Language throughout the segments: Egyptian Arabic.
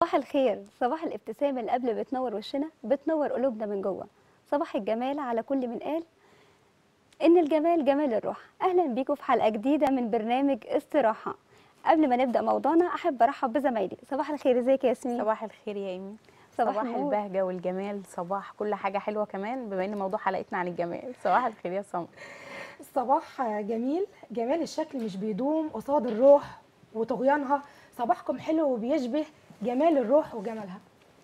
صباح الخير صباح الابتسامة اللي قبل بتنور وشنا بتنور قلوبنا من جوه صباح الجمال على كل من قال إن الجمال جمال الروح أهلا بيكم في حلقة جديدة من برنامج استراحة قبل ما نبدأ موضوعنا أحب أرحب بزمايلي صباح الخير ازيك يا ياسمين صباح الخير يا ايمي صباح صباح النور. البهجه والجمال صباح كل حاجه حلوه كمان بما ان موضوع حلقتنا عن الجمال صباح الخير يا سمر صباح جميل جمال الشكل مش بيدوم قصاد الروح وطغيانها صباحكم حلو وبيشبه جمال الروح وجمالها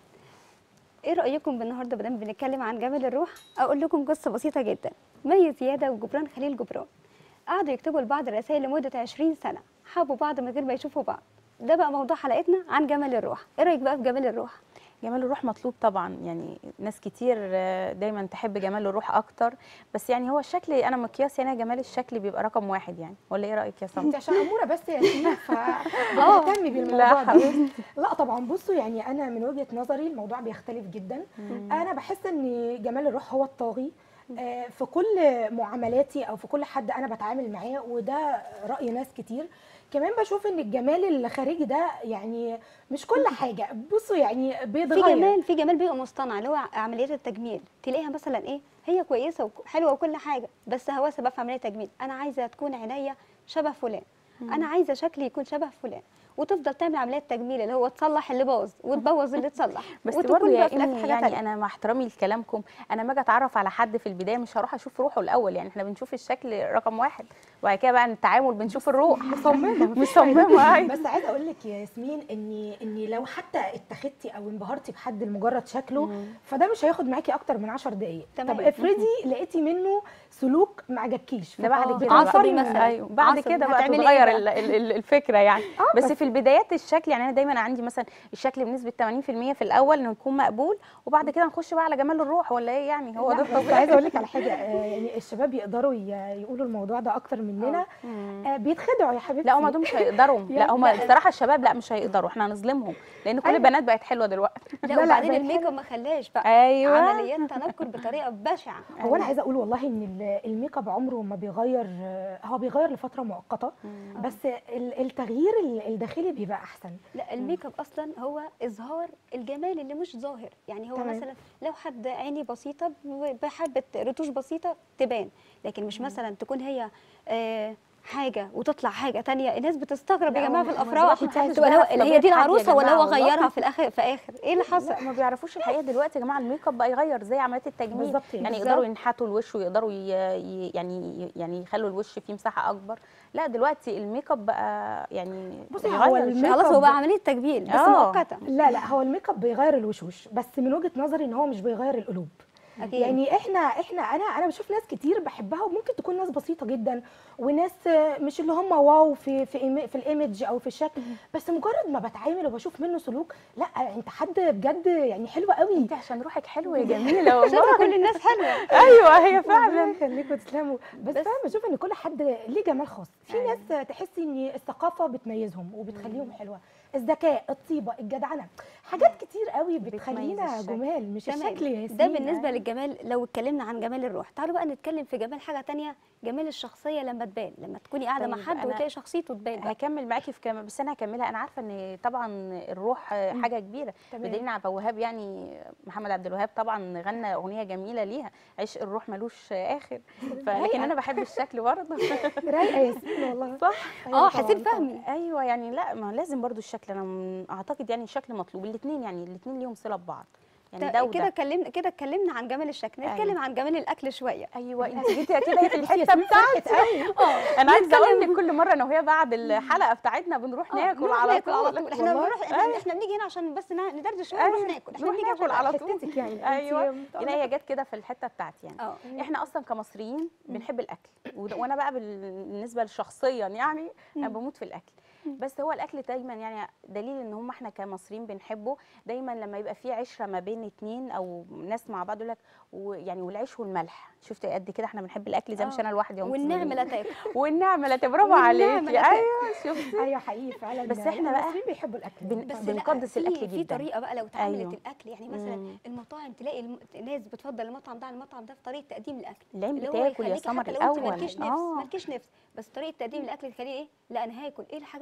ايه رأيكم بالنهارده بدل بنتكلم عن جمال الروح اقول لكم قصة بسيطة جدا مي زيادة وجبران خليل جبران قعدوا يكتبوا لبعض رسائل لمدة 20 سنة حبوا بعض من غير ما يشوفوا بعض ده بقى موضوع حلقتنا عن جمال الروح ايه رأيك بقى في جمال الروح جمال الروح مطلوب طبعا يعني ناس كتير آه، دايما تحب جمال الروح اكتر بس يعني هو الشكل انا مقياس هنا جمال الشكل بيبقى رقم واحد يعني ولا ايه رايك يا انت سمر عشان اموره بس يا ياسمين فبتهتمي بالموضوع لا ده لا طبعا بصوا يعني انا من وجهه نظري الموضوع بيختلف جدا انا بحس ان جمال الروح هو الطاغي آه، في كل معاملاتي او في كل حد انا بتعامل معاه وده راي ناس كتير كمان بشوف ان الجمال الخارجي ده يعني مش كل حاجه بصوا يعني في بيتغير جمال في جمال بيبقى مصطنع اللي هو عمليات التجميل تلاقيها مثلا ايه هي كويسه وحلوه وكل حاجه بس هوسه بقى في عمليه التجميل انا عايزه تكون عينيا شبه فلان انا عايزه شكلي يكون شبه فلان وتفضل تعمل عمليات تجميل اللي هو تصلح اللي باظ وتبوظ اللي اتصلح بس وتكون برضه بقى يا في الآخر ايمي حاجة يعني تانية. انا مع احترامي لكلامكم انا ما اجي اتعرف على حد في البدايه مش هروح اشوف روحه الاول يعني احنا بنشوف الشكل رقم واحد وبعد كده بقى التعامل بنشوف الروح مصممه مفيش مصممه ايوه بس عايزه اقول لك يا ياسمين اني اني لو حتى اتخذتي او انبهرتي بحد لمجرد شكله فده مش هياخد معاكي اكتر من 10 دقائق تمام. طب افرضي لقيتي منه سلوك ما عجبكيش ده بعد آه، كده عصبي بقى. مثلا. ايوه بعد عصبي. كده بقى هتعملي إيه تتغير بقى؟ ال- ال- ال- الفكره يعني بس بس- في البدايات الشكل يعني انا دايما عندي مثلا الشكل بنسبه 80% في الاول انه يكون مقبول وبعد كده نخش بقى على جمال الروح ولا ايه يعني هو لا، ده بس الطبيعي عايزه اقول لك على حاجه آه، يعني الشباب يقدروا ي- يقولوا الموضوع ده اكتر مننا مم. آه، بيتخدعوا يا حبيبتي لا هم دول مش هيقدروا لا يعني هم لا. الصراحه الشباب لا مش هيقدروا احنا هنظلمهم لان كل أيوة. البنات بقت حلوه دلوقتي لا لا، لا، وبعدين بقت الميك اب حلوة. ما خلاش بقى ايوه عمليات تنكر بطريقه بشعه هو انا عايزه اقول والله ان ال- الميك اب عمره ما بيغير آه، هو بيغير لفتره مؤقته بس ال- التغيير ال- الداخلي بيبقى احسن لا الميك اب اصلا هو اظهار الجمال اللي مش ظاهر يعني هو تمام. مثلا لو حد عيني بسيطه ب- بحبه رتوش بسيطه تبان لكن مش مثلا تكون هي آه حاجه وتطلع حاجه تانية الناس بتستغرب يا لا، جماعه هم- في هم الافراح دلوقتي محدش تبقى بيعرف اللي هي دي طبيعة حد يا العروسه ولا هو جماعة والله. غيرها في الاخر في اخر ايه اللي حصل لا ما بيعرفوش الحقيقه دلوقتي يا جماعه الميك اب بقى يغير زي عمليات التجميل بالظبط يعني بالظبط. يقدروا ينحتوا الوش ويقدروا ي... ي... يعني يعني يخلوا الوش فيه مساحه اكبر لا دلوقتي الميك اب بقى يعني بصي، بيغير هو الشكل. الميك خلاص اب هو بقى عمليه تجميل بس آه. مؤقته لا لا هو الميك اب بيغير الوشوش بس من وجهه نظري ان هو مش بيغير القلوب اكيد يعني احنا احنا انا انا بشوف ناس كتير بحبها وممكن تكون ناس بسيطه جدا وناس آه، مش اللي هم واو في في إيمي- في الايمج او في الشكل بس مجرد ما بتعامل وبشوف منه سلوك لا انت حد بجد يعني حلو قوي انت عشان روحك حلوه يا جميله والله شايفه كل الناس حلوه ايوه هي ربنا فعلا يخليكم تسلموا بس, بس- انا بشوف ان كل حد ليه جمال خاص في أيوة. ناس تحسي ان الثقافه بتميزهم وبتخليهم حلوه الذكاء الطيبه الجدعنه حاجات كتير قوي بتخلينا الشكل. جمال مش تمام. الشكل يا ده ياسمين بالنسبه للجمال لو اتكلمنا عن جمال الروح تعالوا بقى نتكلم في جمال حاجه تانية جمال الشخصيه لما تبان لما تكوني قاعده مع طيب حد أنا وتلاقي شخصيته تبان بقى. هكمل معاكي في كم بس انا هكملها انا عارفه ان طبعا الروح حاجه كبيره تمام. بدليل عبد الوهاب يعني محمد عبد الوهاب طبعا غنى اغنيه جميله ليها عشق الروح ملوش اخر فلكن انا بحب الشكل برضه رايقه يا ياسمين والله صح اه حسين فهمي ايوه يعني لا ما لازم برضو الشكل انا م- اعتقد يعني الشكل مطلوب الاثنين يعني الاثنين ليهم صله ببعض يعني ده تا- وده كده اتكلمنا كده اتكلمنا عن جمال الشكل أيوة. نتكلم عن جمال الاكل شويه ايوه انت جيتي كده هي في بصي يا الحته ياسمين بتاعتي فرحت قوي اه انا عايزه اقول لك كل مره انا وهي بعد الحلقه بتاعتنا بنروح آه، ناكل نروح على ناكل على طول طول احنا والله. بنروح احنا, احنا بنيجي هنا عشان بس نا- ندردش شويه نروح أيوة، ناكل احنا نروح بنيجي ناكل عشان على طول حتتك يعني ايوه أنتي هنا هي جت كده في الحته بتاعتي يعني اه احنا اصلا كمصريين بنحب الاكل وده- وانا بقى بال- بالنسبه لشخصيا يعني انا بموت في الاكل بس هو الاكل دايما يعني دليل ان هم احنا كمصريين بنحبه دايما لما يبقى في عشره ما بين اتنين او ناس مع بعض يقول لك يعني والعيش والملح شفت قد كده احنا بنحب الاكل زي مش آه. انا لوحدي يا أم والنعمه تسلمي. لا تاكل والنعمه لا برافو والنعمة عليكي لا تاكل. ايوه شفتي ايوه حقيقي فعلا بس إحنا بقى المصريين بيحبوا الاكل بن- بس بن- لا، بنقدس في- الأكل في جداً. طريقه بقى لو اتعملت أيوة. الاكل يعني مثلا مم. المطاعم تلاقي الم... الناس بتفضل المطعم ده عن المطعم ده في طريقه تقديم الاكل العين اللي هو بتاكل يا يخليكي سمر حتى لو انت الاول مالكيش نفس اه مالكيش نفس بس طريقه تقديم الاكل تخليه ايه لا انا هاكل ايه الحاجات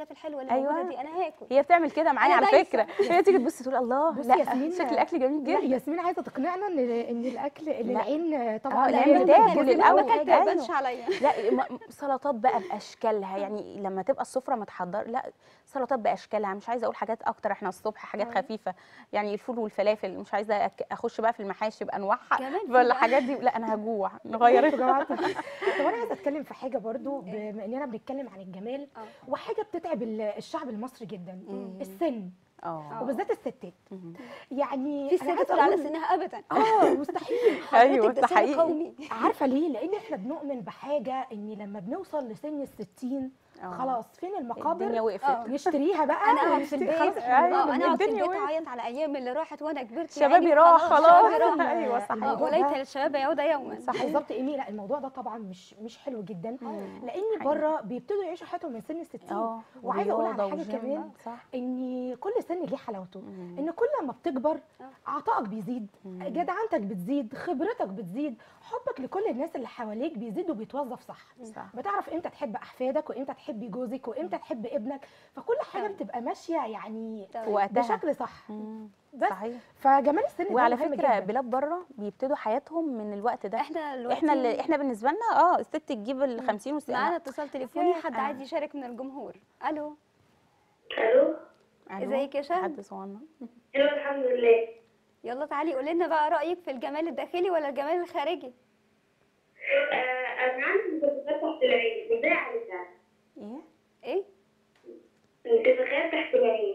الحاجات الحلوه اللي أيوة. موجوده دي انا هاكل هي بتعمل كده معايا أنا على دايسة. فكره هي تيجي تبص تقول الله بصي لا ياسمين، شكل الاكل جميل لا جدا ياسمين عايزه تقنعنا ان ان الاكل ان لا. العين طبعا آه، هي العين اللي بتاكل بتاكل الأول. أول اكلت حاجة. ما يبانش عليا لا م- سلطات بقى باشكالها يعني لما تبقى السفره متحضر لا سلطات باشكالها مش عايزه اقول حاجات اكتر احنا الصبح حاجات آه. خفيفه يعني الفول والفلافل مش عايزه أك- اخش بقى في المحاشي بانواعها كمان في ولا بقى. الحاجات دي لا انا هجوع نغير انتوا جماعة طب انا عايزه اتكلم في حاجه برضو بما اننا بنتكلم عن الجمال آه. وحاجه بتتعب ال- الشعب المصري جدا السن اه وبالذات الستات يعني في أنا ست عايزة تقول على أقول- سنها ابدا اه مستحيل ايوه حضرتك ده ده سن حقيقي قومي عارفه ليه لان احنا بنؤمن بحاجه ان لما بنوصل لسن الستين آه. خلاص فين الدنيا المقابر وقفت نشتريها بقى انا اقعد في ونشتري- البيت خلاص أيوة، اه انا اقعد في الدنيا البيت وقفت. اعيط على ايام اللي راحت وانا كبرت يا شبابي عيني راح خلاص شبابي راح ايوه اه صح الموضوع وليت ده- الشباب يعود يوما صح بالظبط ايمي لا الموضوع ده طبعا مش مش حلو جدا مم. لان حقيقي. بره بيبتدوا يعيشوا حياتهم من سن الستين اه وعايزه اقول ورياضة على حاجه وجيم. كمان صح ان كل سن ليه حلاوته مم. ان كل ما بتكبر آه. عطائك بيزيد مم. جدعنتك بتزيد خبرتك بتزيد حبك لكل الناس اللي حواليك بيزيد وبيتوظف صح صح بتعرف امتى تحب احفادك وامتى تحبي جوزك وامتى تحب ابنك فكل حاجه تمام. بتبقى ماشيه يعني تمام. في وقتها بشكل صح مم. بس صحيح فجمال السن ده وعلى مهم فكره جداً. بلاد بره بيبتدوا حياتهم من الوقت ده احنا دلوقتي احنا اللي احنا بالنسبه لنا اه الست تجيب ال 50 وال معانا اتصال تليفوني حد آه. عايز يشارك من الجمهور الو الو ازيك يا شهد؟ حد صغنن الو الحمد لله يلا تعالي قولي لنا بقى رايك في الجمال الداخلي ولا الجمال الخارجي آه انا عندي انتفاخات تحت العين ازاي اعالجها؟ ايه ايه انتفاخات تحت العين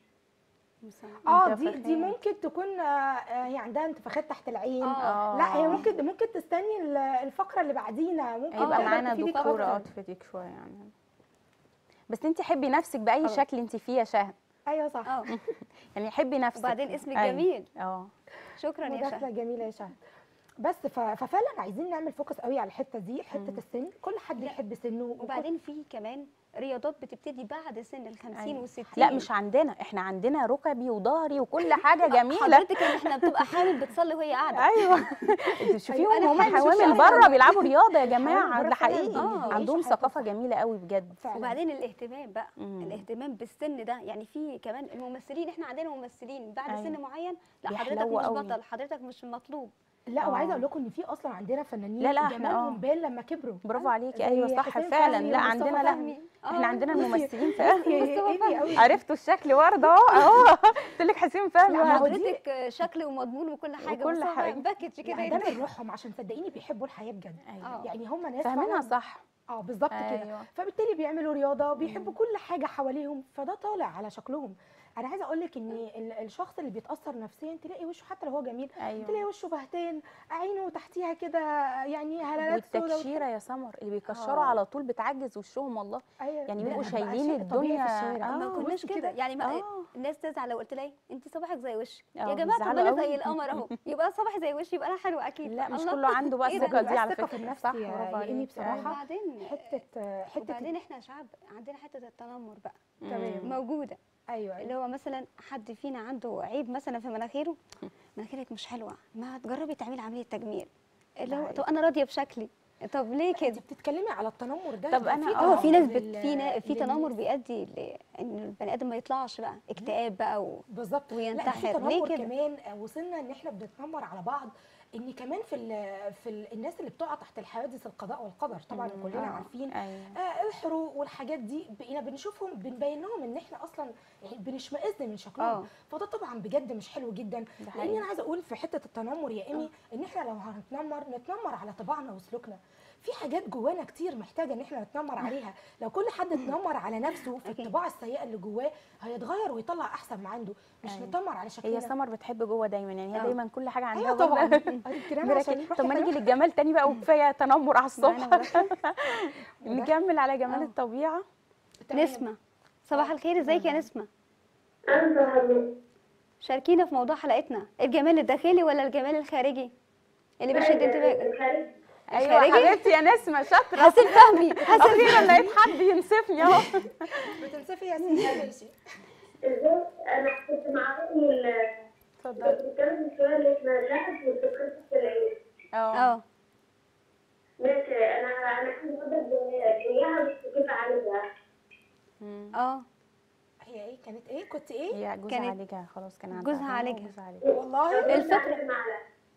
اه دي انتفاخات. دي ممكن تكون آه، آه، هي عندها انتفاخات تحت العين اه لا هي ممكن ممكن تستني ال- الفقره اللي بعدينا ممكن يبقى تقدر معانا تفيدك دكتوره اه أكتر. تفيدك شويه يعني بس انت حبي نفسك باي خلاص. شكل انت فيه يا شهد ايوه صح اه يعني حبي نفسك وبعدين اسمك أيوة. جميل اه شكرا يا مداخله شهد جميله يا شهد بس ف- ففعلا عايزين نعمل فوكس قوي على الحته دي حته السن كل حد يحب سنه وكل- وبعدين في كمان رياضات بتبتدي بعد سن ال 50 أيوة. وال 60 لا مش عندنا احنا عندنا ركبي وظهري وكل حاجه جميله حضرتك ان احنا بتبقى حامل بتصلي وهي قاعده ايوه شوفيهم أنا هم حامل حوامل شوية. بره بيلعبوا رياضه يا حوامل جماعه بره ده فعلاً حقيقي بيعيشوا عندهم حياتهم ثقافه صح. جميله قوي بجد فعلا وبعدين الاهتمام بقى مم. الاهتمام بالسن ده يعني في كمان الممثلين احنا عندنا ممثلين بعد أيوة. سن معين لا حضرتك بيحلوا مش قوي. بطل حضرتك مش مطلوب لا آه. وعايزه اقول لكم ان في اصلا عندنا فنانين لا، لا، إحنا جمالهم آه. بان لما كبروا برافو عليكي زي ايوه صح حسين فعلا فهمي لا ومصطفى عندنا لا فهمي. احنا آه. عندنا بصي، الممثلين فعلا بصي، إيمي قوي. عرفتوا الشكل ورده اهو اهو قلت لك حسين فهمي لا، ما هو ورده دي- حضرتك شكل ومضمون وكل حاجه وكل بس هو حاجة. باكج كده يعني ده يدي. من روحهم عشان صدقيني بيحبوا الحياه بجد ايوه آه. يعني هم ناس فاهمينها فعلاً- صح اه بالظبط كده ايوه فبالتالي بيعملوا رياضه بيحبوا كل حاجه حواليهم فده طالع على شكلهم انا عايزه اقول لك ان ال- الشخص اللي بيتاثر نفسيا تلاقي وشه حتى لو هو جميل تلاقي ايوه وشه بهتان عينه تحتيها كده يعني هلالات سودا والتكشيره يا سمر اللي بيكشروا آه. على طول بتعجز وشهم والله أيوة. يعني ده بيبقوا بقى شايلين شيء طبيعي الدنيا في الشوارع. ما آه، كناش بصي كده يعني ما آه. الناس تزعل لو قلت لها انت صباحك زي وشك آه، يا جماعه طب بيزعلوا انا زي قوي. القمر اهو يبقى صباحي زي وشي يبقى انا حلوه اكيد لا مش الله. كله عنده بقى إيه ده؟ الثقه دي بيبقى على الثقة فكره في النفس صح يا- برافو يا إيمي عليك. بصراحة. أيوة. وبعدين حته حته وبعدين احنا شعب عندنا حته التنمر بقى تمام. مم. موجوده ايوه اللي هو مثلا حد فينا عنده عيب مثلا في مناخيره مناخيرك مش حلوه ما تجربي تعملي عمليه تجميل اللي هو ده طب انا راضيه بشكلي طب ليه انت كده بتتكلمي على التنمر ده طب ده أنا في آه، اه في ناس تنمر بت... لل- في نا... في للناس. تنمر بيؤدي ل... ان البني ادم ما يطلعش بقى اكتئاب بقى و... بالظبط لا ده في وينتحر. ليه تنمر كده؟ كمان آه، وصلنا ان احنا بنتنمر على بعض ان كمان في ال في ال الناس اللي بتقع تحت الحوادث القضاء والقدر طبعا مم. كلنا آه. عارفين ايوه آه الحروق والحاجات دي بقينا بنشوفهم بنبين لهم ان احنا اصلا يعني بنشمئز من شكلهم اه فده طبعا بجد مش حلو جدا ده لان حقيقي. انا عايزه اقول في حته التنمر يا ايمي ان احنا لو هنتنمر نتنمر على طباعنا وسلوكنا في حاجات جوانا كتير محتاجه ان احنا نتنمر عليها لو كل حد اتنمر على نفسه في أكيد. الطباع السيئه اللي جواه هيتغير ويطلع احسن ما عنده مش أيوة. نتنمر على شكلنا هي سمر بتحب جوه دايما يعني هي آه. دايما كل حاجه عندها ايوه طبعا برضه هتتكلمي عشان مراكز. نروح طب ما نتنمر. نيجي للجمال تاني بقى وكفايه تنمر على الصبح معانا مداخلة؟ نكمل على جمال آه. الطبيعه تمام. نسمة صباح الخير ازيك يا نسمة انا صاحبي شاركينا في موضوع حلقتنا الجمال الداخلي ولا الجمال الخارجي اللي بيشد انتباهك الخارج ايوه الخارجي؟ حبيبتي يا نسمه شاطره حسين فهمي حسين اخيرا لقيت حد ينصفني اهو بتنسفي يا سيدي ماشي ازاي انا كنت معاهم ال اتفضل كنت بتكلم من شويه اللي اسمها شهد وانتفاخات تحت العين اه اه ماشي انا انا عندي مدة زيها بس كيف اعالجها مم. اه اه هي ايه كانت ايه كنت ايه هي جوزها كانت عالجها خلاص كان عندها جوزها هنا عالجها. وجوزها عالجها والله الفكرة معلقة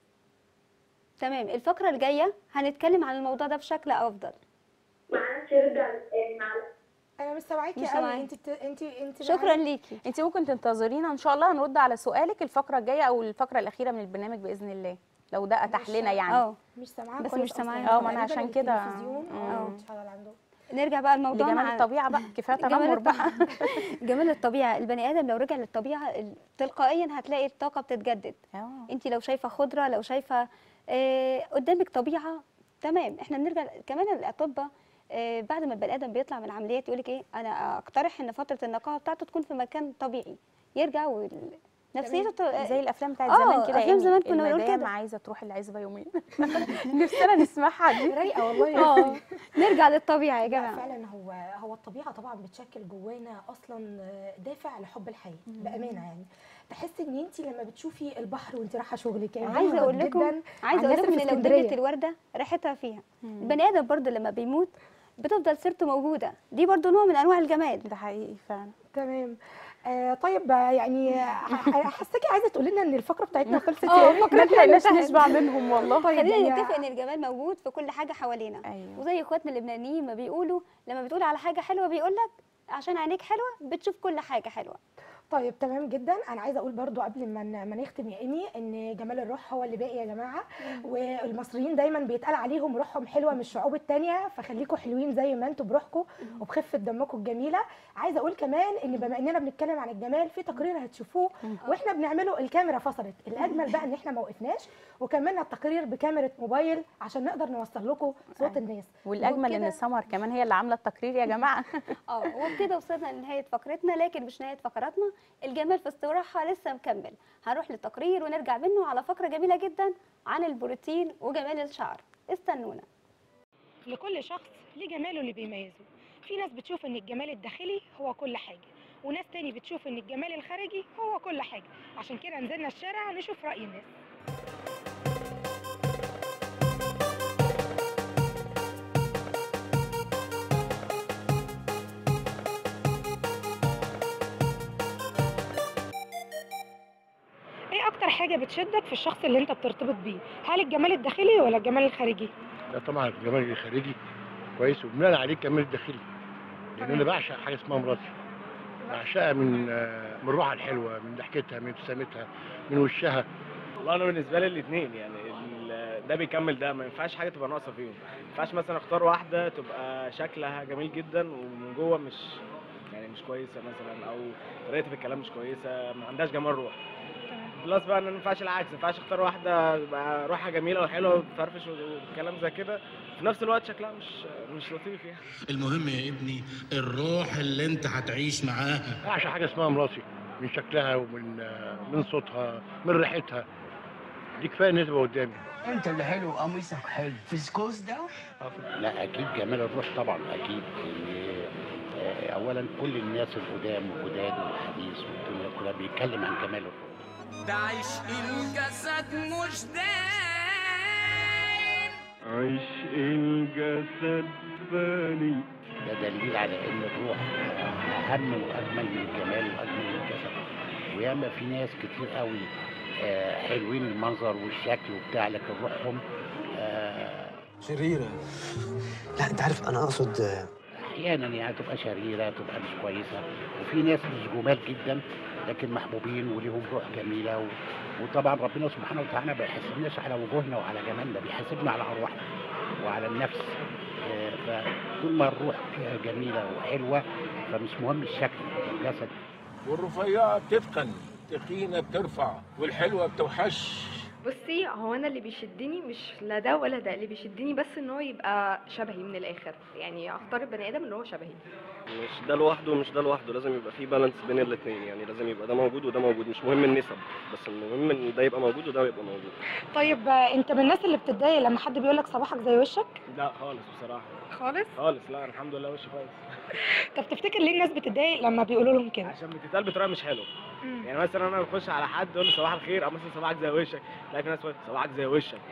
تمام الفقرة الجاية هنتكلم عن الموضوع ده بشكل أفضل معرفش يرجع المعلقة انا مش سامعاكي مش قوي سامعاكي. انت بت... انت انت شكرا ليكي انت ممكن تنتظرينا ان شاء الله هنرد على سؤالك الفقره الجايه او الفقره الاخيره من البرنامج باذن الله لو ده اتاح مش- لنا يعني اه مش سامعاها بس كويس مش أصلاً. سامعاها. اه، ما أنا تقريباً عشان كده- التلفزيون اه. اه شغال عنده نرجع بقى لموضوعنا لجمال عن- الطبيعه بقى كفايه جمال تنمر بقى الطبيعة جمال الطبيعة البني آدم لو رجع للطبيعة ال- تلقائيا هتلاقي الطاقة بتتجدد اه. انت لو شايفة خضرة لو شايفة آه قدامك طبيعة تمام احنا بنرجع كمان الأطباء آه بعد ما البني آدم بيطلع من العمليات يقولك ايه أنا أقترح إن فترة النقاهة بتاعته تكون في مكان طبيعي يرجع وال- نفسيته ت- زي الافلام بتاعت اه، زمان كده أفلام إيمي، زمان كنا بنقول المدام كده. عايزه تروح العزبه يومين نفسنا نسمعها دي رايقه والله اه نرجع للطبيعة يا لا جماعة فعلا هو هو الطبيعه طبعا بتشكل جوانا اصلا دافع لحب الحياه بامانه يعني تحسي ان انت لما بتشوفي البحر وانت رايحه شغلك يعني عايزه بيهرب اقول لكم جدا عايزه عن اقول الناس لكم اللي ان في لو اسكندرية. دبلت الورده ريحتها فيها البني ادم برضه لما بيموت بتفضل سيرته موجوده دي برضه نوع من انواع الجمال ده حقيقي فعلا تمام آه طيب آه، يعني ح- حاساكي عايزه تقولي لنا ان الفقره بتاعتنا خلصت اه، يعني الفقرة ما لحقناش انتهت. نشبع منهم والله طيب خلينا يعني نتفق ان الجمال موجود في كل حاجه حوالينا ايوه وزي اخواتنا اللبنانيين ما بيقولوا لما بتقول على حاجه حلوه بيقول لك عشان عينيك حلوه بتشوف كل حاجه حلوه طيب تمام جدا انا عايزه اقول برضو قبل ما ن- ما نختم يا ايمي ان جمال الروح هو اللي باقي يا جماعه والمصريين دايما بيتقال عليهم روحهم حلوه من الشعوب التانية فخليكم حلوين زي ما انتم بروحكم وبخفه دمكم الجميله عايزه اقول كمان ان بما اننا بنتكلم عن الجمال في تقرير هتشوفوه واحنا بنعمله الكاميرا فصلت الاجمل بقى ان احنا ما وقفناش وكملنا التقرير بكاميرا موبايل عشان نقدر نوصل لكم صوت أيوة. الناس والاجمل ان وبكده- سمر كمان هي اللي عامله التقرير يا جماعه اه وبكده وصلنا لنهايه فقرتنا لكن مش نهايه فقراتنا الجمال في استراحه لسه مكمل هنروح للتقرير ونرجع منه على فقره جميله جدا عن البروتين وجمال الشعر استنونا لكل شخص ليه جماله اللي بيميزه في ناس بتشوف ان الجمال الداخلي هو كل حاجة وناس تاني بتشوف ان الجمال الخارجي هو كل حاجة عشان كده نزلنا الشارع نشوف رأي الناس ايه اكتر حاجة بتشدك في الشخص اللي انت بترتبط بيه هل الجمال الداخلي ولا الجمال الخارجي لا طبعا الجمال الخارجي كويس وبناء عليه الجمال الداخلي لان انا بعشق حاجه اسمها مراتي بعشقها من آه، من روحها الحلوه من ضحكتها من ابتسامتها من وشها والله انا بالنسبه لي الاثنين يعني ال- ده بيكمل ده ما ينفعش حاجه تبقى ناقصه فيهم ما ينفعش مثلا اختار واحده تبقى شكلها جميل جدا ومن جوه مش يعني مش كويسه مثلا او طريقتها في الكلام مش كويسه ما عندهاش جمال روح بلس بقى ان ما ينفعش العكس ما ينفعش اختار واحده تبقى روحها جميله وحلوه وبتفرفش وكلام زي كده في نفس الوقت شكلها مش مش لطيف يعني المهم يا ابني الروح اللي انت هتعيش معاها بعشق حاجه اسمها مراتي من شكلها ومن آه، من صوتها من ريحتها دي كفايه ان هي تبقى قدامي انت اللي حلو قميصك حلو فيسكوس ده لا اكيد جمال الروح طبعا اكيد لان آه، اولا كل الناس القدام والجداد والحديث والدنيا كلها بيتكلم عن جمال الروح ده عشق الجسد مش دايم عشق الجسد فاني ده دليل على ان الروح اهم واجمل من الجمال واجمل من الجسد وياما في ناس كتير قوي آه، حلوين المنظر والشكل وبتاع لكن روحهم آه، شريرة لا انت عارف انا اقصد آه، احيانا يعني تبقى شريره تبقى مش كويسه وفي ناس مش جمال جدا لكن محبوبين وليهم روح جميله و... وطبعا ربنا سبحانه وتعالى ما بيحاسبناش على وجوهنا وعلى جمالنا بيحاسبنا على ارواحنا وعلى النفس آه، فطول ما الروح فيها جميله وحلوه فمش مهم الشكل والجسد والرفيعة بتتقن التخينة بترفع والحلوة بتوحش بصي هو انا اللي بيشدني مش لا ده ولا ده اللي بيشدني بس ان هو يبقى شبهي من الاخر يعني اختار البني ادم اللي هو شبهي مش ده لوحده ومش ده لوحده لازم يبقى في بالانس بين الاثنين يعني لازم يبقى ده موجود وده موجود مش مهم النسب بس المهم ان ده يبقى موجود وده يبقى موجود طيب آه، انت من الناس اللي بتتضايق لما حد بيقول لك صباحك زي وشك لا خالص بصراحه خالص خالص لا الحمد لله وشي كويس طب تفتكر ليه الناس بتتضايق لما بيقولوا لهم كده عشان بتتقال بطريقه مش حلوه يعني مثلا انا بخش على حد اقول له صباح الخير او مثلا صباحك زي وشك تلاقي في ناس تقول صباحك زي وشك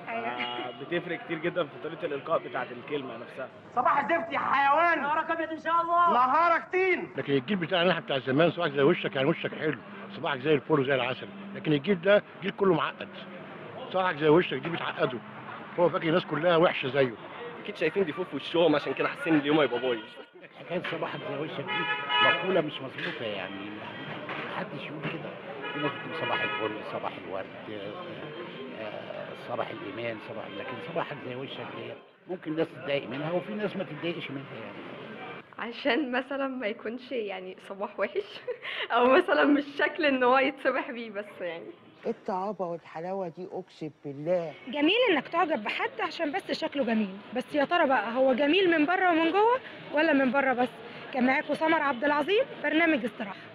أيوة. بتفرق كتير جدا في طريقه الالقاء بتاعه الكلمه نفسها صباح الزفت يا حيوان نهارك ابيض ان شاء الله نهارك طين لكن الجيل بتاعنا احنا بتاع زمان صباحك زي وشك يعني وشك حلو صباحك زي الفل وزي العسل لكن الجيل ده جيل كله معقد صباحك زي وشك دي بتعقده هو فاكر الناس كلها وحشه زيه اكيد شايفين ديفو في وشهم عشان كده حاسين ان اليوم هيبقى بايظ حكايه صباحك زي وشك دي مقوله مش مظبوطه يعني محدش يقول كده في ناس بتقول صباح الفل صباح الورد آه، صباح الايمان صباح لكن صباحك زي وشك دي ممكن ناس تتضايق منها وفي ناس ما تتضايقش منها يعني عشان مثلا ما يكونش يعني صباح وحش او مثلا مش شكل ان هو يتصبح بيه بس يعني ايه الطعابه والحلاوه دي اقسم بالله جميل انك تعجب بحد عشان بس شكله جميل بس يا ترى بقى هو جميل من بره ومن جوه ولا من بره بس كان معاكم سمر عبد العظيم برنامج استراحه